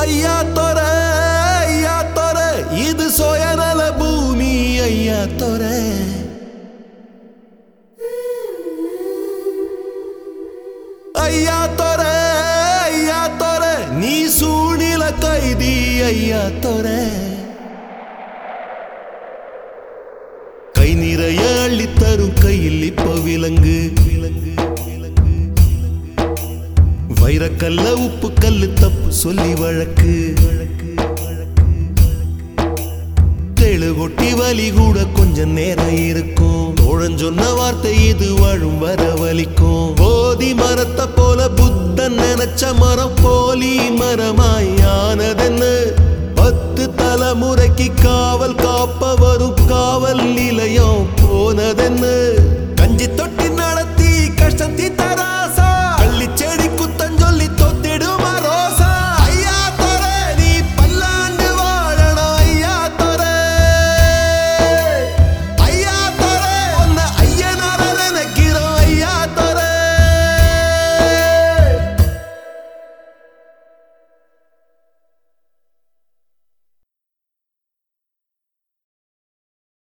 ஐயா தொர ஐயா தொர இது சுயநல பூமி ஐயா தொர ஐயா தொர ஐயா தொர நீ சூழில கைதி ஐயா தொர கை நிறைய அள்ளித்தரும் கையில் இப்ப விலங்கு விலங்கு விலங்கு வைரக்கல்ல உப்பு கல்லு தப்பு சொல்லி வழக்கு வழக்கு வழக்கு தெளு கொட்டி வலி கூட கொஞ்சம் நேரம் இருக்கும் தோழன் சொன்ன வார்த்தை இது வாழும் வர வலிக்கும் போதி மரத்தை போல புத்தன் நினைச்ச மரம் போலி மரமாய்